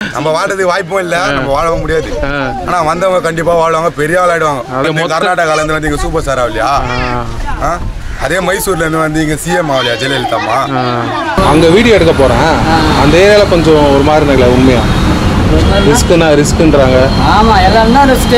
நம்ம வாழ்றதுக்கு வாய்ப்பும் இல்ல நம்ம வாழவும் முடியாது ஆ. ஆனா வந்தவங்க கண்டிப்பா வாழ்வாங்க பெரிய ஆள் ஆயிடுவாங்க அது அடுத்து மொத்த- கர்நாடகால இருந்து வந்து இங்க சூப்பர் ஸ்டார் ஆகலையா ஆ? அதே மைசூர்ல இருந்து வந்து இங்க சிஎம் ஆகலையா ஜெயலலிதாமா அங்கே வீடியோ எடுக்க போகிறேன் அந்த ஏரியாவில் கொஞ்சம் ஒரு மாதிரி இருந்தாங்களே உண்மையா ரிஸ்க்குன்னா ரிஸ்க்குன்றாங்க ஆமா எல்லாம் தான் ரிஸ்க்கு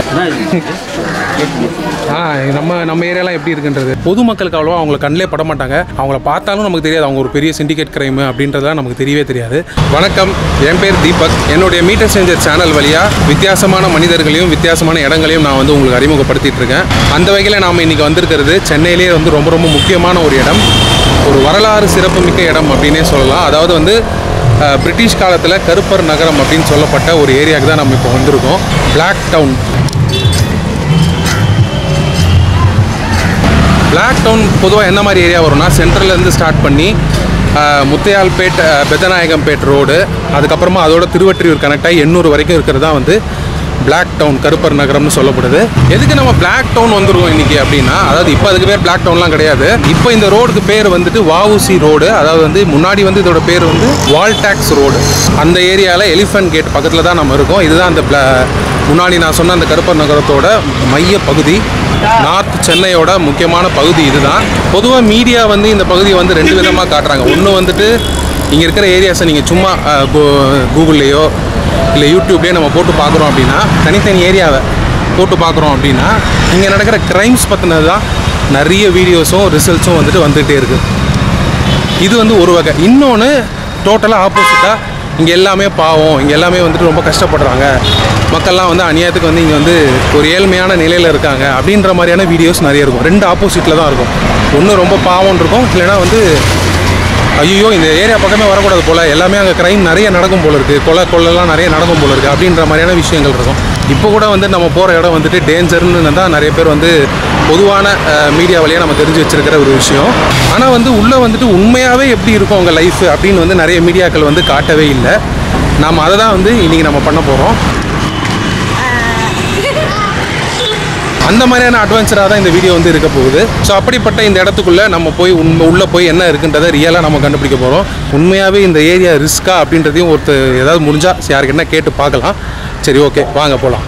ஆ நம்ம நம்ம ஏரியாலாம் எப்படி இருக்குன்றது பொதுமக்களுக்கு அவ்வளோவா அவங்கள கண்ணிலே பட மாட்டாங்க அவங்கள பார்த்தாலும் நமக்கு தெரியாது அவங்க ஒரு பெரிய சிண்டிகேட் கிரைம் அப்படின்றதுலாம் நமக்கு தெரியவே தெரியாது வணக்கம் என் பேர் தீபக் என்னுடைய மீட்டர் சேஞ்சர் சேனல் வழியாக வித்தியாசமான மனிதர்களையும் வித்தியாசமான இடங்களையும் நான் வந்து உங்களுக்கு அறிமுகப்படுத்திட்டு இருக்கேன் அந்த வகையில் நாம் இன்றைக்கி வந்திருக்கிறது சென்னையிலேயே வந்து ரொம்ப ரொம்ப முக்கியமான ஒரு இடம் ஒரு வரலாறு சிறப்புமிக்க இடம் அப்படின்னே சொல்லலாம் அதாவது வந்து அஹ், பிரிட்டிஷ் காலத்தில் கருப்பர் நகரம் அப்படின்னு சொல்லப்பட்ட ஒரு ஏரியாவுக்கு தான் நம்ம இப்போ வந்திருக்கோம் பிளாக் டவுன் பிளாக் டவுன் பொதுவாக என்ன மாதிரி ஏரியா வரும்னா சென்ட்ரல்லேருந்து ஸ்டார்ட் பண்ணி ஆஹ், முத்தையால்பேட் ஆஹ், பெத்தநாயகம்பேட் ரோடு அதுக்கப்புறமா அதோட திருவற்றியூர் கனெக்ட் ஆகி எண்ணூர் வரைக்கும் இருக்கிறது தான் வந்து பிளாக் டவுன் கருப்பர் நகரம்னு சொல்லப்படுது எதுக்கு நம்ம பிளாக் டவுன் வந்துருவோம் இன்னைக்கு அப்படின்னா அதாவது இப்போ அதுக்கு பேர் பிளாக் டவுன்லாம் கிடையாது இப்போ இந்த ரோடுக்கு பேர் வந்துட்டு வஉசி ரோடு அதாவது வந்து முன்னாடி வந்து இதோட பேர் வந்து வால்டாக்ஸ் ரோடு அந்த ஏரியாவில் எலிஃபென்ட் கேட் பக்கத்தில் தான் நம்ம இருக்கோம் இதுதான் அந்த bla- முன்னாடி நான் சொன்ன அந்த கருப்பர் நகரத்தோட மைய பகுதி நார்த் சென்னையோட முக்கியமான பகுதி இதுதான் பொதுவாக மீடியா வந்து இந்த பகுதியை வந்து ரெண்டு விதமாக காட்டுறாங்க ஒன்று வந்துட்டு இங்கே இருக்கிற ஏரியாஸை நீங்கள் சும்மா அஹ், கூ- கூகுள்லேயோ இல்லை யூடியூப்லேயோ நம்ம போட்டு பார்க்குறோம் அப்படின்னா தனித்தனி ஏரியாவை போட்டு பார்க்குறோம் அப்படின்னா இங்கே நடக்கிற க்ரைம்ஸ் பற்றினது தான் நிறைய வீடியோஸும் ரிசல்ட்ஸும் வந்துட்டு வந்துகிட்டே இருக்குது இது வந்து ஒரு வகை இன்னொன்று டோட்டலாக ஆப்போசிட்டாக இங்கே எல்லாமே பாவம் இங்கே எல்லாமே வந்துட்டு ரொம்ப கஷ்டப்படுறாங்க மக்கள்லாம் வந்து அநியாயத்துக்கு வந்து இங்கே வந்து ஒரு ஏழ்மையான நிலையில் இருக்காங்க அப்படின்ற மாதிரியான வீடியோஸ் நிறைய இருக்கும் ரெண்டு ஆப்போசிட்டில் தான் இருக்கும் ஒன்று ரொம்ப பாவம்னு இருக்கும் இல்லைன்னா வந்து ஐயோ இந்த ஏரியா பக்கமே வரக்கூடாது போல் எல்லாமே அங்கே க்ரைம் நிறைய நடக்கும் போல இருக்குது கொலை கொள்ளலாம் நிறைய நடக்கும் போல இருக்குது அப்படின்ற மாதிரியான விஷயங்கள் இருக்கும் இப்போ கூட வந்து நம்ம போகிற இடம் வந்துட்டு டேஞ்சர்னு தான் நிறைய பேர் வந்து பொதுவான மீடியா வழியாக நம்ம தெரிஞ்சு வச்சிருக்கிற ஒரு விஷயம் ஆனால் வந்து உள்ளே வந்துட்டு உண்மையாகவே எப்படி இருக்கும் உங்கள் லைஃப் அப்படின்னு வந்து நிறைய மீடியாக்கள் வந்து காட்டவே இல்லை நாம் அதை தான் வந்து இன்றைக்கி நம்ம பண்ண போகிறோம் அந்த மாதிரியான அட்வென்ச்சராக தான் இந்த வீடியோ வந்து இருக்க போகுது ஸோ அப்படிப்பட்ட இந்த இடத்துக்குள்ளே நம்ம போய் உண்மை உள்ளே போய் என்ன இருக்குன்றதை ரியலாக நம்ம கண்டுபிடிக்க போகிறோம் உண்மையாகவே இந்த ஏரியா ரிஸ்க்கா அப்படின்றதையும் ஒருத்தர் ஏதாவது முடிஞ்சா யாருக்கு என்ன கேட்டு பார்க்கலாம் சரி ஓகே வாங்க போகலாம்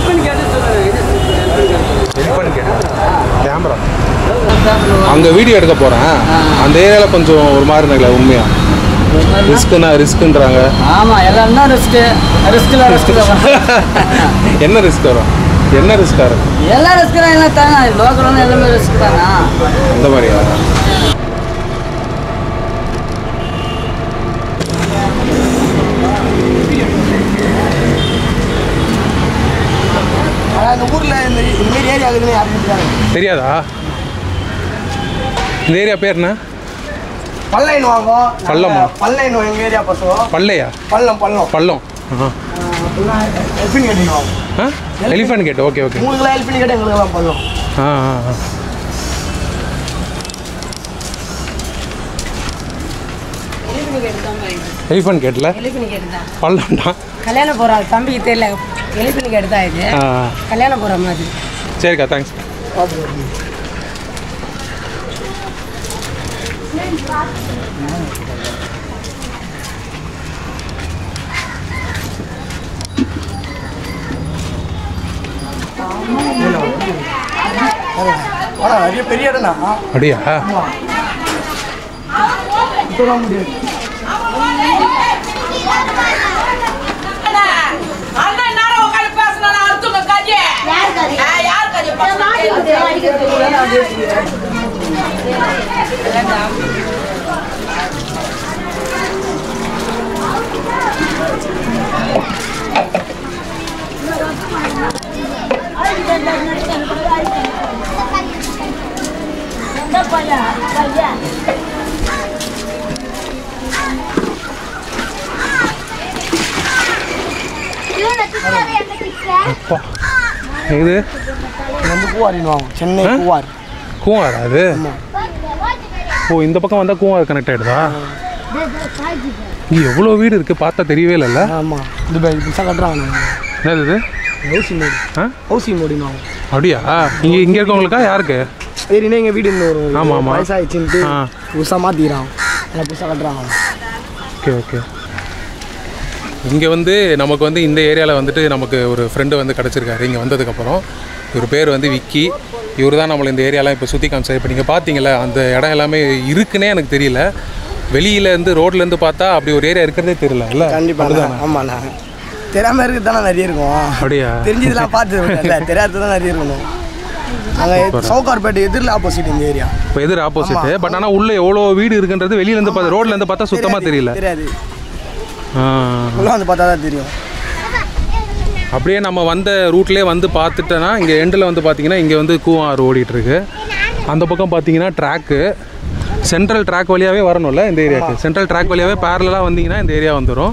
கேமரா அங்கே வீடியோ எடுக்க போகிறேன் அந்த ஏரியாவில் கொஞ்சம் ஒரு மாதிரி இருந்தாங்களே உண்மையா ரிஸ்க்குன்னா ரிஸ்க்குன்றாங்க ஆமா எல்லாம் தான் ரிஸ்க்கு ரிஸ்க்ல ரிஸ்க் தான் என்ன ரிஸ்க் வரும் என்ன ரிஸ்க்காக இருக்கும் எல்லா ரிஸ்க் தான் எல்லாம் தானே லோக்கல் எல்லாமே ரிஸ்க் தானா அந்த மாதிரியா அந்த ஊர்ல இந்த இந்த மாதிரி ஏரியா இருக்குதுன்னு யாருக்கும் தெரியாது தெரியாதா இந்த ஏரியா பேர் என்ன பல்லைன் வாங்கும் பள்ளமா? பல்லைன் எங்க ஏரியா பசங்க பல்லையா பள்ளம் பள்ளம் பள்ளம் ஹெல்பிங் கேட்டுருவோம் ஆ எலிஃபென்ட் கேட் ஓகே ஓகே உங்களுக்குலாம் ஹெல்பிங் கேட்டு எங்களுக்குலாம் பள்ளம் ஆ ஆ ஆ. எலிஃபென்ட் கேட்டில் எலிஃபென்ட் கேட்டு தான் பள்ளம்டா கல்யாணம் போகிற தம்பிக்கு தெரியல எலிஃபென்ட் கேட்டு தான் இது ஆ கல்யாணம் போகிற மாதிரி சரிக்கா தேங்க்ஸ் ஆனா நிறைய பெரிய இடம்னா அப்படியா இப்போதான் முடியாது அண்ணன் நேரம் உட்காந்து பேசணும் அர்த்தம் காஜி யார் காஜி அப்பா இது வந்து பூவாரின்னு வாங்கும் சென்னை ஆ? பூவார் கூவாரா அது ஓ இந்த பக்கம் வந்தால் கூவார் கனெக்ட் ஆகிடுதா இங்கே எவ்வளோ வீடு இருக்குது பார்த்தா தெரியவே இல்லைல்ல ஆமாம் துபாய் புதுசாக கட்டுறாங்க என்னது இது ஹவுசி மோடி ஆ ஹவுசி மோடின்னு வாங்கும் அப்படியா இங்கே இங்கே இருக்கவங்களுக்கா யாருக்கு சரிண்ணே எங்கள் வீடு இந்த ஒரு ஆமா, ஆமா. வயசாகிடுச்சுன்ட்டு ஆ. புதுசாக மாற்றிக்கிறான் நல்லா புதுசாக கட்டுறாங்க ஓகே ஓகே இங்கே வந்து நமக்கு வந்து இந்த ஏரியாவில் வந்துட்டு நமக்கு ஒரு ஃப்ரெண்டு வந்து கிடச்சிருக்காரு இங்கே வந்ததுக்கப்புறம் இவர் பேர் வந்து விக்கி இவர் தான் நம்மளை இந்த ஏரியாலாம் இப்போ சுற்றி காமிச்சார் இப்போ நீங்கள் பார்த்தீங்களா அந்த இடம் எல்லாமே இருக்குன்னே எனக்கு தெரியல வெளியில இருந்து ரோட்ல இருந்து பார்த்தா அப்படி ஒரு ஏரியா இருக்கிறதே தெரியல இல்லை கண்டிப்பாண்ணா ஆமாண்ணா தெரியாமல் இருக்கிறது தானே நிறைய இருக்கும் அப்படியா தெரிஞ்சதெல்லாம் பார்த்து இல்லை தெரியாதது தான் நிறைய இருக்கணும் நாங்கள் சவுகார்பேட்டை எதிரில் ஆப்போசிட் இந்த ஏரியா இப்போ எதிர் ஆப்போசிட் பட் ஆனால் உள்ள எவ்வளோ வீடு இருக்குன்றது வெளியில இருந்து பார்த்தா ரோட்ல இருந்து பார்த்தா சுத்தமாக தெரியல தெரியாது ஆ. உள்ள வந்து பார்த்தா தான் தெரியும் அப்படியே நம்ம வந்த ரூட்லேயே வந்து பார்த்துட்டோன்னா இங்கே எண்டில் வந்து பார்த்தீங்கன்னா இங்கே வந்து கூவாறு ஓடிட்டு இருக்கு அந்த பக்கம் பார்த்தீங்கன்னா ட்ராக்கு சென்ட்ரல் ட்ராக் வழியாகவே வரணும்ல இந்த ஏரியாவுக்கு சென்ட்ரல் ட்ராக் வழியாகவே பேரலாக வந்தீங்கன்னா இந்த ஏரியா வந்துடும்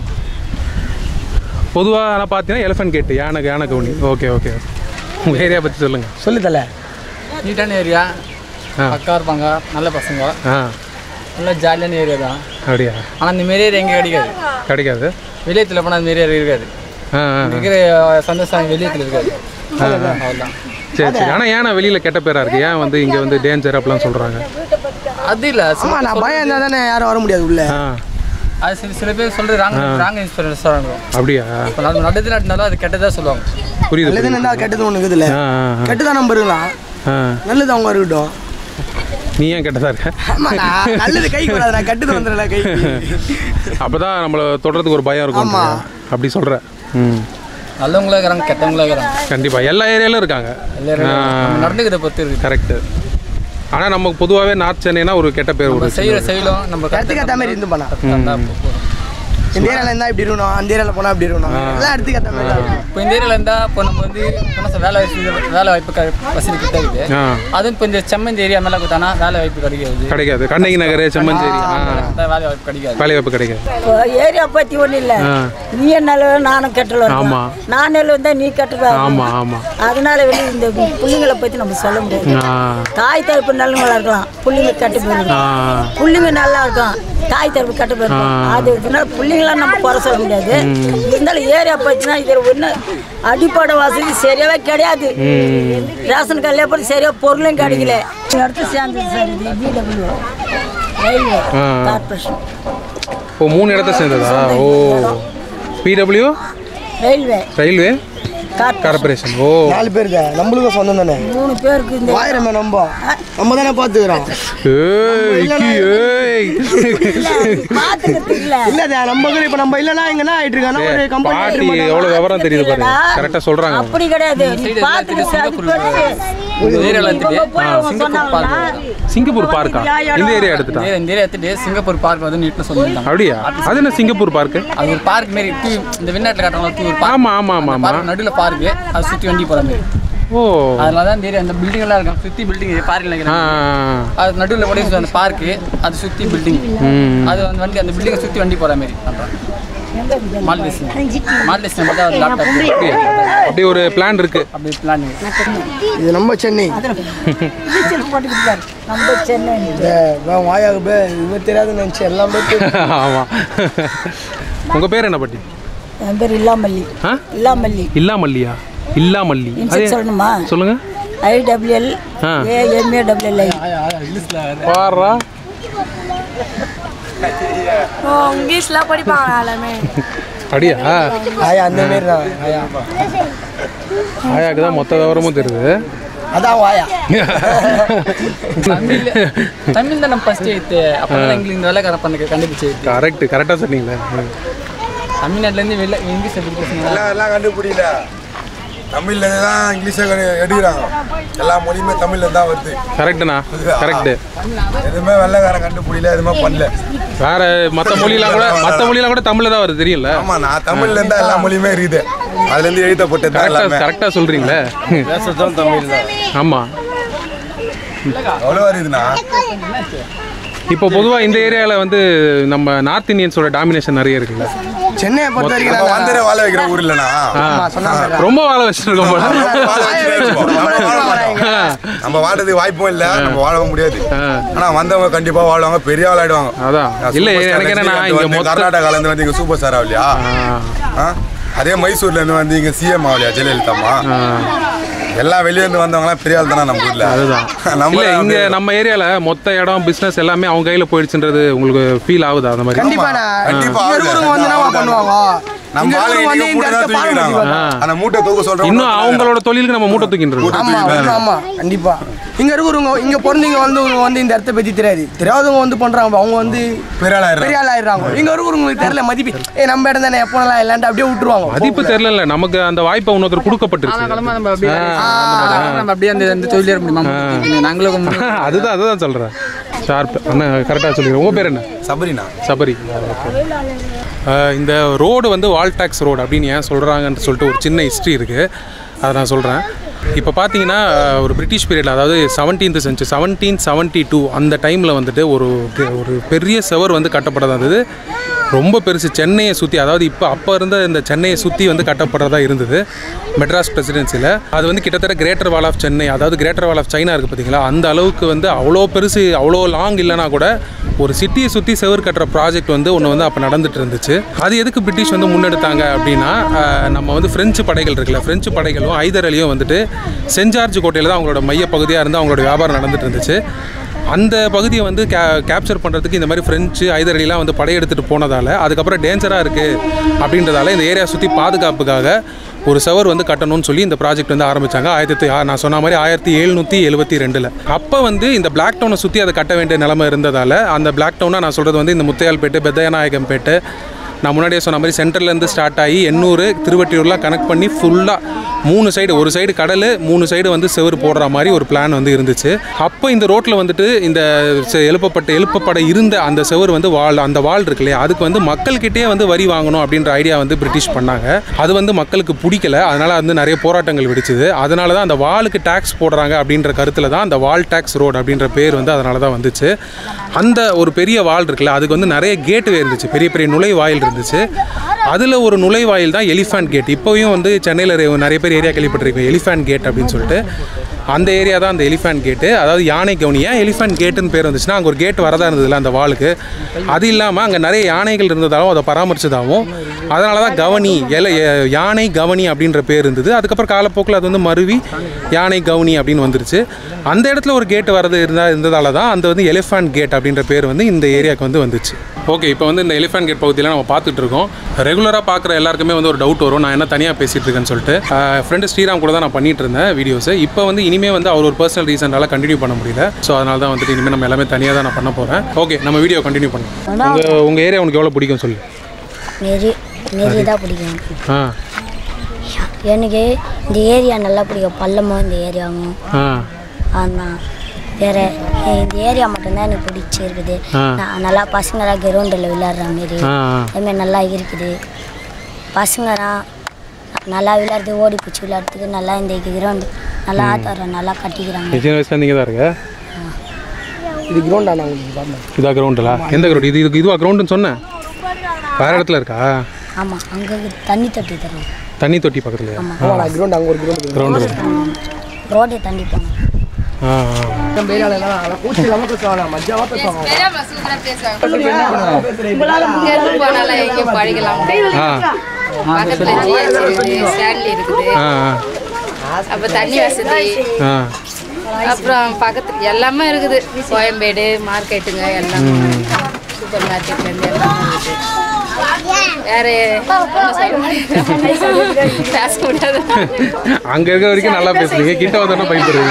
பொதுவாக ஆனால் பார்த்தீங்கன்னா எலிஃபென்ட் கேட்டு யானை யானை கவுனி ஓகே ஓகே உங்கள் ஏரியா பற்றி சொல்லுங்கள் சொல்லு தல நீட்டான ஏரியா ஆ. அக்கா இருப்பாங்க நல்ல பசங்க ஆ நல்ல ஜாலியான ஏரியா தான் அப்படியா ஆனால் இந்த மாரி ஏரியா எங்கே கிடைக்காது கிடைக்காது வெளியத்தில் போனால் அந்த மாரி ஏரியா இருக்காது ஆ ஆ இங்க இருக்கிற சந்தோஷம் வெளியத்தில் இருக்காது அவ்வளோதான் சரி சரி ஆனால் ஏன்னா வெளியில் கெட்ட பேராக இருக்குது ஏன் வந்து இங்கே வந்து டேஞ்சர் அப்படிலாம் சொல்கிறாங்க அது இல்லை ஆமா நான் பயம் இருந்தால் தானே யாரும் வர முடியாது உள்ள ஆ அது சில சில பேர் சொல்கிறது ராங் ராங் இன்ஸ்பீரியன்ஸ் சொல்கிறாங்க அப்படியா இப்போ நல்ல நல்லது நடந்தாலும் அது கெட்டதாக சொல்லுவாங்க புரியுது நல்லது புரியுது. இருந்தால் கெட்டது ஒன்று இருக்குதுல்ல ஆ ஆ, ஆ. கெட்டதான் நம்ம இருக்கலாம் ஆ நல்லது அவங்க இருக்கட்டும் நீ ஏன் கெட்டதா இருக்க ஆமாண்ணா நல்லது கைக்கு வராது நான் கெட்டது வந்துடல கை அப்பதான் நம்மள தொடறதுக்கு ஒரு பயம் இருக்கும் ஆமா. அப்படி சொல்ற ம் நல்லவங்களும் இருக்கிறாங்க கெட்டவங்களும் இருக்கிறாங்க கண்டிப்பா எல்லா ஏரியாலும் இருக்காங்க எல்லாரும் நம்ம நடந்துக்கிறத பொறுத்து இருக்குது கரெக்ட் ஆனா நமக்கு பொதுவாகவே நார்த் சென்னைனா ஒரு கெட்ட பேர் நம்ம ஒரு செய்கிற செயலும் நம்ம இடத்துக்கு ஏற்ற மாதிரி இருந்து பண்ணா கரெக்டாக இந்த ஏரியாவில் இருந்தால் இப்படி இருக்கணும் அந்த ஏரியாவில் போனால் இப்படி இருக்கணும் எல்லாம் இடத்துக்கு ஏற்ற மாதிரி தான் இருக்கும். இப்போ இந்த ஏரியாவில் இருந்தால் இப்போ நம்ம வந்து என்ன சொல்ல, வேலை வாய்ப்பு வேலை வாய்ப்பு க வசதி கிட்ட இருக்குது ஆ அதுவும் இப்போ இந்த செம்மந்தி ஏரியா மேலே கொடுத்தானா வேலை வாய்ப்பு கிடைக்காது கிடைக்காது கண்ணகி நகர் செம்மஞ்சேரி ஆ அதான் வேலை வாய்ப்பு கிடைக்காது வேலை வாய்ப்பு கிடைக்காது இப்போ ஏரியா பற்றி ஒன்றும் இல்லை ஆ நீ நல்ல நானும் கெட்டல ஆமா. நான் நல்ல வந்தா நீ கெட்டதா ஆமா ஆமா அதனால வெளியே இந்த பிள்ளைங்களை பற்றி நம்ம சொல்ல முடியாது ஆ தாய் தரப்பு நல்லவங்களா இருக்கலாம் பிள்ளைங்க கெட்ட போயிருக்கும் ஆ பிள்ளைங்க நல்லா இருக்கும் தாய் தரப்பு கெட்ட போயிருக்கும் அது இதனால பிள்ளைங்களாம் நம்ம குறை சொல்ல முடியாது இருந்தாலும் ஏரியா பற்றினா இதில் ஒன்று அடிப்படை வசதி சரியாவே கிடையாது ரேஷன் கடையிலே போய் சரியா பொருளும் கிடைக்கல இந்த இடத்துல சேர்ந்தது சார் இது பிடபிள்யூ ரயில்வே ஆ. கார்பரேஷன் ஓ மூணு இடத்த சேர்ந்ததா ஓ PW railway railway corporation corporation ஓ நாலு பேருக்கு நம்மளுக்கும் சொந்தம் தானே மூணு பேருக்கு இந்த வாயிரமே நம்ம நம்ம தானே பார்த்துக்கிறோம் ஏய் விக்கி ஏய் பார்த்துக்கிறதுக்கு இல்லை இல்ல நம்ம கூட இப்ப நம்ம இல்லனா எங்கன்னா ஆயிட்டு இருக்கானா ஒரு கம்பெனி பாட்டி எவ்வளவு விவரம் தெரியுது பாரு கரெக்டா சொல்றாங்க அவங்க. அப்படி கிடையாது நீ பார்த்துக்கிட்டு அது பெருசு. இந்த ஏரியாவில் எடுத்துட்டு போய் அவங்க சிங்கப்பூர் சொன்னாங்களா? பார்க் சிங்கப்பூர் பார்க்கா இந்த ஏரியா எடுத்துட்டா இந்த இந்த ஏரியா எடுத்துட்டு சிங்கப்பூர் பார்க் வந்து நீட்னு சொல்லியிருந்தாங்க அப்படியா அது என்ன சிங்கப்பூர் பார்க்கு அது ஒரு பார்க் மாரி டூ இந்த வெளிநாட்டில் காட்டுறாங்க டூ ஒரு ஆமா ஆமா ஆமா ஆமா பார்க் நடுவில் பார்க்கு அது சுற்றி வண்டி போகிற மாதிரி ஓ அதனால தான் இந்த ஏரியா அந்த பில்டிங் எல்லாம் இருக்கும் சுற்றி பில்டிங் பார்க்கில் ஆ நினைக்கிறேன் அது நடுவில் கூட அந்த பார்க்கு அது சுற்றி பில்டிங் ம். அது வந்து வண்டி அந்த பில்டிங்கை சுற்றி வண்டி போகிற மாதிரி பண்ணுறாங்க மால்டேஷன் மால்டேஷன் மட்டும் அது லேப்டாப் அப்படி ஒரு பிளான் இருக்கு அப்படி பிளானிங் இது நம்ம சென்னை நீச்சல் போட்டுக்கிட்டு பாரு. நம்ம சென்னை இந்த வா- வாயாக பே இது தெரியாது நினைச்சு எல்லாம் போய் ஆமா உங்க பேர் என்ன பாட்டி என் பேர் இல்லாமல்லி ஆ இல்லாமல்லி இல்லாமல்லியா இல்லாமல்லி அது இன்செக்ட் சொல்லணுமா சொல்லுங்க ஐடபிள்யூஎல் ஆ. ஏஎம்ஏடபிள்யூஎல் பாடுறா இங்கிலீஷ்லாம் படிப்பாங்க எல்லாமே அப்படியா ஆயா அந்த மாரி தான் ஆயா ஆயாக்கு தான் மொத்த விவரமும் தெரியுது அதான் வாயா தமிழ் தமிழ் தான் நம்ம ஃபஸ்ட்டு எடுத்து அப்போ தான் எங்களுக்கு இந்த வேலைக்கார பண்ண கண்டுபிடிச்சி எடுத்து கரெக்ட் கரெக்டாக சொன்னீங்களே தமிழ்நாட்டிலேருந்து வெளில இங்கிலீஷ் எப்படி பேசுங்க எல்லாம் எல்லாம் கண்டுபிடிக்கல தமிழ்ல இருந்து தான் இங்கிலீஷை கண்டு- எடுக்கிறாங்க எல்லா மொழியுமே தமிழ்ல இருந்து தான் வருது கரெக்டுண்ணா கரெக்டு எதுவுமே வெள்ளைக்காரன் கண்டுபிடிக்கல எதுவுமே பண்ணல வேற மற்ற மொழியெல்லாம் கூட மற்ற மொழியெல்லாம் கூட தமிழ்ல தான் வருது தெரியல ஆமா நான் தமிழ்ல இருந்தா எல்லா மொழியுமே இருக்குது அதுல இருந்து எழுதப்பட்டது தான் கரெக்டாக எல்லாமே கரெக்டாக சொல்கிறீங்களே பேசுறதும் தமிழ் தான் ஆமாம் எவ்வளோ வருதுண்ணா இப்போ பொதுவாக இந்த ஏரியாவில் வந்து நம்ம நார்த் இந்தியன்ஸோட டாமினேஷன் நிறைய இருக்குல்ல சென்னையை பொறுத்த வரைக்கும் நம்ம நாங்க- வந்துட்டு வாழ வைக்கிற ஊர் இல்லைண்ணா ஆ. ரொம்ப வாழ வச்சிருக்கோம் போல வாழ வச்சுட்டே இருப்போம். நம்ம வாழ மாட்டோம். நம்ம வாழ்றதுக்கு வாய்ப்பும் இல்ல நம்ம வாழவும் முடியாது ஆனா வந்தவங்க கண்டிப்பா வாழ்வாங்க பெரிய ஆள் ஆயிடுவாங்க அதான் இல்லை எனக்கு என்னன்னா இங்கே மொத்த கர்நாடகால இருந்து வந்து இங்க சூப்பர் ஸ்டார் ஆகலையா ஆ? அதே மைசூர்ல இருந்து வந்து இங்க சிஎம் ஆகலையா ஜெயலலிதாமா எல்லாம் வெளிய இருந்து வந்தவங்க பெரிய ஆள் தானே நம்ம ஊர்ல அதுதான் நம்ம இல்லை இங்கே வந்து- நம்ம ஏரியாவில் மொத்த இடம் பிஸ்னஸ் எல்லாமே அவங்க கையில் போயிடுச்சுன்றது உங்களுக்கு ஃபீல் ஆகுதா அந்த மாதிரி கண்டிப்பா நான் கண்டிப்பா இங்க ஆகுது. இருக்கிறவங்க வந்து என்னவா பண்ணுவாங்க நம்ம இங்க ஆளுங்க இருக்கிறவங்க இன்னைக்கு வந்து மூட்டை இந்த தான் இடத்த தூக்கிக்கிறாங்க ஆ. அந்த மூட்டை தூக்க சொல்றோம் இன்னும் அவங்களோட தொழிலுக்கு நம்ம மூட்டை தூக்கிட்டு இருக்கோம் ஆமா ஆமா, ஆமா கண்டிப்பா இங்க இருக்கிறவங்க இங்க பிறந்தவங்க வந்து வந்து இந்த இடத்த பத்தி தெரியாது தெரியாதவங்க வந்து பண்றாங்க அவங்க வந்து பெரிய ஆளாயிடுறாங்க. பெரிய ஆள் ஆயிடுறாங்க இங்க இருக்கிறவங்களுக்கு தெரியல மதிப்பு ஏ நம்ம இடம் தானே எப்போ நல்லா இல்லைன்ட்டு அப்படியே விட்டுருவாங்க மதிப்பு தெரியல நமக்கு அந்த வாய்ப்பை இன்னொருத்தர் கொடுக்கப்பட்டிருக்கு காலமா நம்ம அப்படியே நம்ம அப்படியே அந்த அந்த தொழிலே இருக்க முடியுமா நாங்களும் அதுதான் அதுதான் சொல்கிறேன் ஷார்ப் அண்ணா கரெக்டாக சொல்லிடுறேன் உங்கள் பேர் என்ன சபரினா சபரி அஹ் இந்த ரோடு வந்து வால் டாக்ஸ் ரோடு அப்படின்னு ஏன் சொல்கிறாங்கன்னு சொல்லிட்டு ஒரு சின்ன ஹிஸ்ட்ரி இருக்குது அதை நான் சொல்கிறேன் இப்போ பார்த்தீங்கன்னா அஹ், ஒரு பிரிட்டிஷ் பீரியட் அதாவது seventeenth century seventeen seventy two அந்த டைமில் வந்துட்டு ஒரு ஒரு பெரிய செவர் வந்து கட்டப்பட்டதா இருந்தது ரொம்ப பெருசு சென்னையை சுற்றி அதாவது இப்போ அப்போ இருந்த இந்த சென்னையை சுற்றி வந்து கட்டப்படுறதா இருந்தது மெட்ராஸ் பிரசிடென்சியில் அது வந்து கிட்டத்தட்ட கிரேட்டர் வால் ஆஃப் சென்னை அதாவது கிரேட்டர் வால் ஆஃப் சைனா இருக்குது பார்த்தீங்களா அந்த அளவுக்கு வந்து அவ்வளோ பெருசு அவ்வளோ லாங் இல்லைனா கூட ஒரு சிட்டியை சுற்றி செவர் கட்டுற ப்ராஜெக்ட் வந்து ஒன்று வந்து அப்போ நடந்துட்டு இருந்துச்சு அது எதுக்கு பிரிட்டிஷ் வந்து முன்னெடுத்தாங்க அப்படின்னா அஹ், நம்ம வந்து ஃப்ரெஞ்சு படைகள் இருக்குல்ல ஃப்ரெஞ்சு படைகளும் ஐதர் அலியும் வந்துட்டு சென்ட் ஜார்ஜ் கோட்டையில் தான் அவங்களோட மைய பகுதியாக இருந்து அவங்களோட வியாபாரம் நடந்துட்டு இருந்துச்சு அந்த பகுதியை வந்து கே கேப்சர் பண்ணுறதுக்கு இந்த மாதிரி ஃப்ரெஞ்சு ஐதரலிலாம் வந்து படையெடுத்துட்டு போனதால் அதுக்கப்புறம் டேஞ்சராக இருக்குது அப்படின்றதால இந்த ஏரியா சுற்றி பாதுகாப்புக்காக ஒரு சவர் வந்து கட்டணும்னு சொல்லி இந்த ப்ராஜெக்ட் வந்து ஆரம்பித்தாங்க ஆயிரத்தி நான் சொன்ன மாதிரி ஆயிரத்தி எழுநூற்றி எழுபத்தி ரெண்டில் அப்போ வந்து இந்த பிளாக் டவுனை சுற்றி அதை கட்ட வேண்டிய நிலைமை இருந்ததால் அந்த பிளாக் டவுனாக நான் சொல்கிறது வந்து இந்த முத்தையால்பேட்டு பெத்தநாயகம்பேட்டு நான் முன்னாடியே சொன்ன மாதிரி சென்ட்ரல்லேருந்து ஸ்டார்ட் ஆகி எண்ணூர் திருவட்டியூர்லாம் கனெக்ட் பண்ணி ஃபுல்லாக மூணு சைடு ஒரு சைடு கடல் மூணு சைடு வந்து செவுரு போடுற மாதிரி ஒரு பிளான் வந்து இருந்துச்சு அப்போ இந்த ரோட்டில் வந்துட்டு இந்த செ- எழுப்பப்பட்ட எழுப்பப்பட இருந்த அந்த செவுரு வந்து வால் அந்த வால் இருக்கு இல்லையா அதுக்கு வந்து மக்கள்கிட்டயே வந்து வரி வாங்கணும் அப்படின்ற ஐடியா வந்து பிரிட்டிஷ் பண்ணாங்க அது வந்து மக்களுக்கு பிடிக்கல அதனால் வந்து நிறைய போராட்டங்கள் வெடிச்சுது அதனால தான் அந்த வாலுக்கு டேக்ஸ் போடுறாங்க அப்படின்ற கருத்தில் தான் அந்த வால் டேக்ஸ் ரோடு அப்படின்ற பேர் வந்து அதனால தான் வந்துச்சு அந்த ஒரு பெரிய வால் இருக்குல்ல அதுக்கு வந்து நிறைய கேட்வே இருந்துச்சு பெரிய பெரிய நுழைவாயில் இருந்துச்சு அதில் ஒரு நுழைவாயில் தான் எலிஃபண்ட் கேட் இப்போயும் வந்து சென்னையில் நிறைய பேர் ஏரியா கேள்விப்பட்டிருக்கோம் எலிஃபண்ட் கேட் அப்படின்னு சொல்லிட்டு அந்த ஏரியா தான் அந்த எலிஃபண்ட் கேட்டு அதாவது யானை கவுனி ஏன் எலிஃபண்ட் கேட்டுன்னு பேர் வந்துச்சுன்னா அங்கே ஒரு கேட் வரதா இருந்ததுல அந்த வாளுக்கு அது இல்லாமல் அங்கே நிறைய யானைகள் இருந்ததாலும் அதை பராமரிச்சதாகவும் அதனால தான் கவனி எல எ- யானை கவனி அப்படின்ற பேர் இருந்தது அதுக்கப்புறம் காலப்போக்கில் அது வந்து மருவி யானை கவுனி அப்படின்னு வந்துருச்சு அந்த இடத்துல ஒரு கேட் வரது இருந்தா இருந்ததால தான் அந்த வந்து எலிஃபண்ட் கேட் அப்படின்ற பேர் வந்து இந்த ஏரியாவுக்கு வந்து வந்துச்சு ஓகே இப்போ வந்து இந்த எலிஃபண்ட் கேட் பகுதியில் நம்ம பார்த்துட்டு இருக்கோம் ரெகுலராக பார்க்குற எல்லாருக்குமே வந்து ஒரு டவுட் வரும் நான் என்ன தனியாக பேசிகிட்டு இருக்கேன்னு சொல்லிட்டு ஃப்ரெண்டு ஸ்ரீராம் கூட தான் நான் பண்ணிட்டு இருந்தேன் வீடியோஸை இப்போ வந்து இனிமேல் வந்து அவர் ஒரு பர்சனல் ரீசனால கண்டினியூ பண்ண முடியல ஸோ அதனால தான் வந்துட்டு இனிமேல் நம்ம எல்லாமே தனியாக தான் நான் பண்ண போகிறேன் ஓகே நம்ம வீடியோ கண்டினியூ பண்ணலாம் உங்கள் உங்கள் ஏரியா உனக்கு எவ்வளோ பிடிக்கும் சொல்லு நெறி நெறி தான் பிடிக்கும் ஆ எனக்கு இந்த ஏரியா நல்லா பிடிக்கும் பள்ளமும் இந்த ஏரியாவும் ஆ அதான் வேற இந்த ஏரியா மட்டும்தான் எனக்கு பிடிச்சிருக்குது ஆ. நான் நல்லா பசங்களாம் கிரவுண்டில் விளையாடுற மாரி ஆ, ஆ. அதுமாரி நல்லா இருக்குது பசங்களாம் நல்லா விளையாடுறது ஓடி பிடிச்சி விளையாடுறதுக்கு நல்லா இந்த கிரவுண்டு நல்லா ஆத்தாரம் நல்லா கட்டிக்கிறாங்க நீ சின்ன வயசுல இங்கே தான் இருக்க இது கிரவுண்டா நான் உங்களுக்கு பாருங்க இதா கிரவுண்டில் எந்த கிரவுண்ட் இது இதுக்கு இதுவா கிரவுண்டுன்னு சொன்னேன் வேறு இடத்துல இருக்கா ஆமாம் அங்கே தண்ணி தொட்டி தருவோம் தண்ணி தொட்டி பக்கத்துலையா ஆமாம் கிரவுண்ட் அங்கே ஒரு கிரவுண்டு கிரவுண்டு ரோடே தாண்டி போனோம் ஆ ஆ ஏரியாவில் பூச்சி இல்லாமல் பேசுவாங்க மஜாவாக பேசுவாங்க போனாலும் எங்கேயும் படிக்கலாம் ஆ பக்கத்துல ஜிஹெச் இருக்குது ஸ்டான்லி இருக்குது ஆ அப்ப தண்ணி வசதி ஆ அப்புறம் பக்கத்துல எல்லாமே இருக்குது கோயம்பேடு மார்க்கெட்டுங்க எல்லாமே சூப்பர் மார்க்கெட்ல இருந்து எல்லாமே இருக்குது வேற ஒண்ணும் சொல்ல முடியாது. பேச முடியாது அங்கே இருக்கிற வரைக்கும் நல்லா பேசுறீங்க கிட்ட வந்தோன்னா பயப்படுறீங்க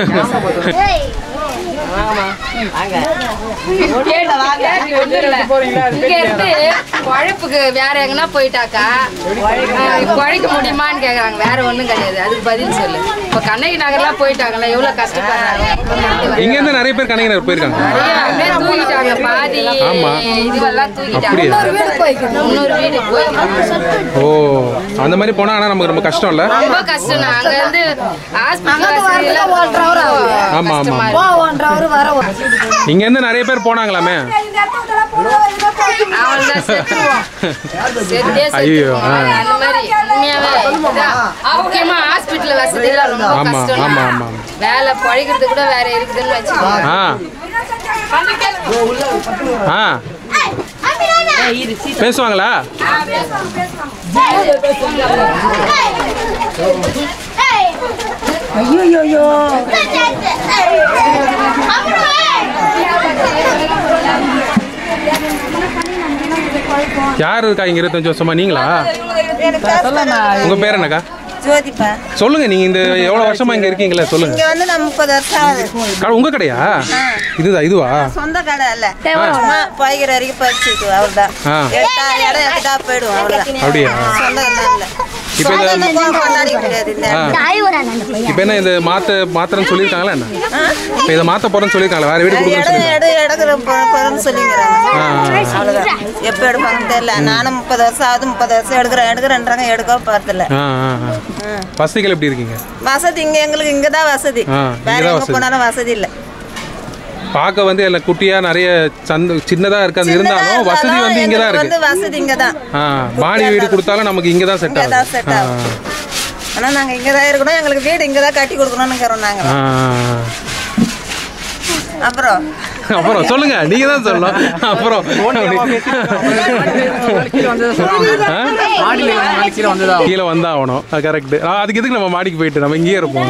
ஒண்ணும் இல்ல. இங்க இருந்து குழப்புக்கு வேற எங்கன்னா போயிட்டாக்கா ஆஹ், குழைக்க முடியுமான்னு கேக்குறாங்க வேற ஒண்ணும் கிடையாது அதுக்கு பதில் சொல்லு இப்ப கண்ணகி நகர்லாம் போயிட்டாங்கல்ல எவ்வளவு கஷ்டப்படுறாங்க இங்கேருந்து நிறைய பேர் கணக்கினர் போயிருக்காங்க நிறைய அப்படியே தூக்கிட்டாங்க பாதி ஆமா. இதுவெல்லாம் தூக்கிட்டாங்க அப்படியா? இன்னொரு வீடு போயிட்டாங்க ஓ அந்த மாதிரி போனால் ஆனால் நமக்கு ரொம்ப கஷ்டம் இல்லை ரொம்ப கஷ்டம் அங்க இருந்து ஹாஸ்பிட்டல் வசதி எல்லாம் ஆமா, ஆமா. கஷ்டமா இருக்கு. இங்கேருந்து நிறைய பேர் போனாங்களாமே அவன்தான் செத்துருவான். செத்தே ஐயோ, செத்துருவான். ஆ. அந்த மாதிரி உண்மையாவே இதுதான். முக்கியமா ஹாஸ்பிட்டல் வசதி எல்லாம் ரொம்ப ஆமா, கஷ்டம் ஆமா, ஆமா. வேலை பழிக்கிறது கூட வேற இருக்குதுன்னு வச்சுக்கோங்க ஆ ஆ பேசுவாங்களா ஐயோ யார் இருக்கா இங்க இருபத்தஞ்சு வருஷமா நீங்களா உங்க பேர் என்னக்கா ஜோதிப்பா சொல்லுங்க நீங்க இந்த எவ்வளவு வருஷமா இங்க இருக்கீங்களா சொல்லுங்க இங்க வந்து நம்ம முப்பது வருஷம் ஆகுது கடை உங்க கடையா இதுதான் இதுவா சொந்த கடை இல்ல சும்மா பாய்கிற வரைக்கும் பறிச்சுட்டு அவ்வளவுதான் ஆ. எடுத்தா இடம் எடுத்துட்டா போயிடுவோம் அவ்வளவுதான் அப்படியா? சொந்த கடை இல்ல இப்போ இந்த- சொந்த கடை கொண்டாடி கிடையாது இந்த ஆ. இப்போ என்ன இந்த மாத்த மாத்திரன்னு சொல்லியிருக்காங்களா என்ன இப்போ இதை மாத்த போறேன்னு சொல்லியிருக்காங்களா வேற வீடு கொடுக்கணும்னு இடம் சொல்லி எடு எடுக்கிற போறோம்னு சொல்லிங்கிறாங்க ஆ. அவ்வளவுதான் எப்ப எடுப்பாங்க தெரியல நானும் முப்பது வருஷம் ஆகுது முப்பது வருஷம் எடுக்கிறேன் எடுக்கிறேன்றாங்க எடுக்க போறதில்ல ஆ ஆ ஆ. வசதிகள் எப்படி இருக்கீங்க வசதி இங்க எங்களுக்கு இங்கதான் வசதி ஆ, வேற இங்கதான் எங்க வசதி. போனாலும் வசதி இல்ல பார்க்க வந்து எல்லாம் குட்டியா நிறைய சந்த சின்னதா இருக்காது இருந்தாலும் வசதி வந்து இங்க தான் எங்களுக்கு வந்து இருக்கு வசதி இங்கதான் ஆ மாடி வீடு கொடுத்தாலும் நமக்கு இங்க தான் செட் இங்கதான் set ஆகும் ஆகும். ஆனா நாங்க இங்கதான் இருக்கணும் எங்களுக்கு வீடு இங்கதான் கட்டி கொடுக்கணும்னு நாங்க ஆ. ஆ. அப்புறம் அப்புறம் சொல்லுங்க நீங்க தான் சொல்லணும் அப்புறம் ஆ? கீழே வந்தா ஆகணும் கரெக்ட் அதுக்கு எதுக்கு நம்ம மாடிக்கு போயிட்டு நம்ம இங்கேயே இருப்போம்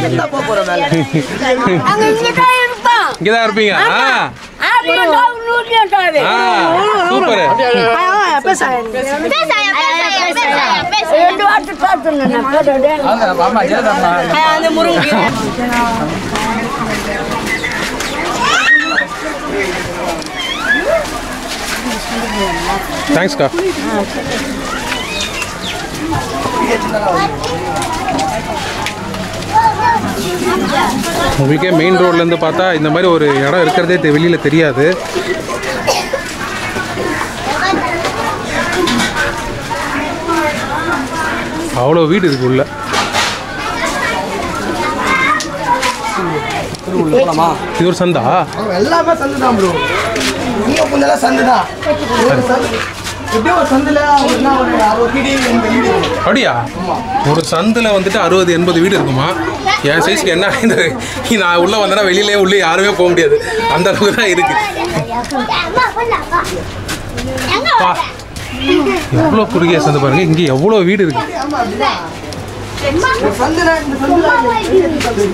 இங்கதான் இருப்பீங்க ஆ ஆ, சூப்பர் தேங்க்ஸ்க்கா உங்களுக்கே மெயின் ரோட்லேருந்து பார்த்தா இந்த மாதிரி ஒரு இடம் இருக்கிறதே தெ- வெளியில தெரியாது அவ்வளோ வீடு இருக்கு உள்ள போலாமா இது ஒரு சந்தா எல்லாமே சந்து தான் ப்ரோ இங்கே கொஞ்சம் சந்து தான் ஒரு சந்து எப்படியும் ஒரு சந்தில் ஒரு என்ன ஒரு அறுபது வீடு எண்பது வீடு இருக்கும். அப்படியா ஒரு சந்தில் வந்துட்டு அறுபது எண்பது வீடு இருக்குமா என் சைஸ்க்கு என்ன இந்த நான் உள்ளே வந்தேன்னா வெளியிலே உள்ளே யாருமே போக முடியாது அந்த அளவுக்கு தான் இருக்கு பா எவ்வளோ குறுகிய சந்து பாருங்க இங்கே எவ்வளோ வீடு இருக்கு ஒரு சந்துல இந்த சந்துல